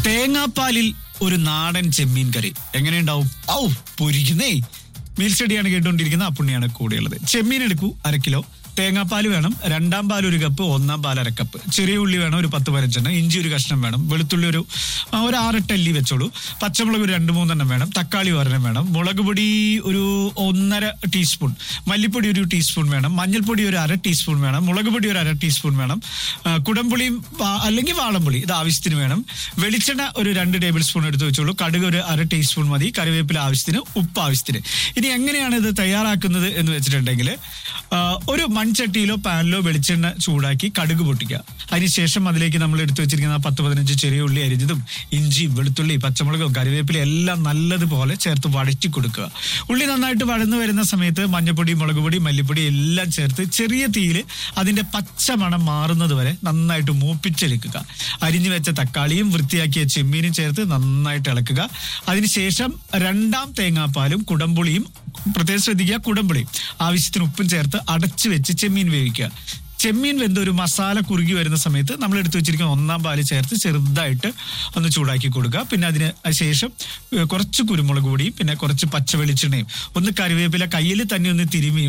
തേങ്ങാപ്പാലിൽ ഒരു നാടൻ ചെമ്മീൻ കറി എങ്ങനെയുണ്ടാവും ഔ പൊരിക്കുന്നേ മീൽ സ്റ്റഡിയാണ് കേട്ടുകൊണ്ടിരിക്കുന്ന അപ്പുണ്ണിയാണ് കൂടെയുള്ളത് ചെമ്മീൻ എടുക്കൂ അര കിലോ തേങ്ങാപ്പാൽ വേണം രണ്ടാം പാൽ ഒരു കപ്പ് ഒന്നാം പാൽ അര കപ്പ് ചെറിയ ഉള്ളി വേണം ഒരു പത്ത് പതിനഞ്ചെണ്ണം ഇഞ്ചി ഒരു കഷ്ണം വേണം വെളുത്തുള്ളി ഒരു ആ, ഒരു ആറെട്ട് അല്ലി വെച്ചോളൂ പച്ചമുളക് ഒരു രണ്ട് മൂന്നെണ്ണം വേണം തക്കാളി ഒരെണ്ണം വേണം മുളക് പൊടി ഒരു ഒന്നര ടീസ്പൂൺ മല്ലിപ്പൊടി ഒരു ടീസ്പൂൺ വേണം മഞ്ഞൾപ്പൊടി ഒരു അര ടീസ്പൂൺ വേണം മുളക് പൊടി ഒരു അര ടീസ്പൂൺ വേണം ആ, കുടംപുളിയും വാ- അല്ലെങ്കിൽ വാളംപുളി ഇത് ആവശ്യത്തിന് വേണം വെളിച്ചെണ്ണ ഒരു രണ്ട് ടേബിൾ സ്പൂൺ എടുത്ത് വെച്ചോളൂ കടുക് ഒരു അര ടീസ്പൂൺ മതി കറിവേപ്പില ആവശ്യത്തിന് ഉപ്പ് ആവശ്യത്തിന് ഇനി എങ്ങനെയാണ് ഇത് തയ്യാറാക്കുന്നത് എന്ന് വെച്ചിട്ടുണ്ടെങ്കിൽ ആ, ഒരു മൺചട്ടിയിലോ പാനിലോ വെളിച്ചെണ്ണ ചൂടാക്കി കടുക് പൊട്ടിക്കുക അതിനുശേഷം അതിലേക്ക് നമ്മൾ എടുത്തു വെച്ചിരിക്കുന്ന ആ പത്ത് പതിനഞ്ച് ചെറിയ ഉള്ളി അരിഞ്ഞതും ഇഞ്ചിയും വെളുത്തുള്ളി പച്ചമുളകും കറിവേപ്പിലയും എല്ലാം നല്ലതുപോലെ ചേർത്ത് വഴറ്റി കൊടുക്കുക ഉള്ളി നന്നായിട്ട് വഴന്നു വരുന്ന സമയത്ത് മഞ്ഞപ്പൊടി മുളക് പൊടി മല്ലിപ്പൊടി എല്ലാം ചേർത്ത് ചെറിയ തീയിൽ അതിന്റെ പച്ച മണം മാറുന്നത് വരെ നന്നായിട്ട് മൂപ്പിച്ചെടുക്കുക അരിഞ്ഞു വെച്ച തക്കാളിയും വൃത്തിയാക്കിയ ചെമ്മീനും ചേർത്ത് നന്നായിട്ട് ഇളക്കുക അതിനുശേഷം രണ്ടാം തേങ്ങാപ്പാലും കുടംപുളിയും പ്രത്യേകം ശ്രദ്ധിക്കുക കുടംപുളിയും ആവശ്യത്തിന് ഉപ്പും ചേർത്ത് അടച്ചു വെച്ച് ചെമ്മീൻ വേവിക്കുക ചെമ്മീൻ വെന്ത് ഒരു മസാല കുറുകി വരുന്ന സമയത്ത് നമ്മൾ എടുത്തു വെച്ചിരിക്കുന്ന ഒന്നാം പാല് ചേർത്ത് ചെറുതായിട്ട് ഒന്ന് ചൂടാക്കി കൊടുക്കുക പിന്നെ അതിന് ശേഷം ഏഹ്, കുറച്ച് കുരുമുളക് പൊടിയും പിന്നെ കുറച്ച് പച്ച വെളിച്ചെണ്ണയും ഒന്ന് കറിവേപ്പില കയ്യിൽ തന്നെ ഒന്ന് തിരുമിയും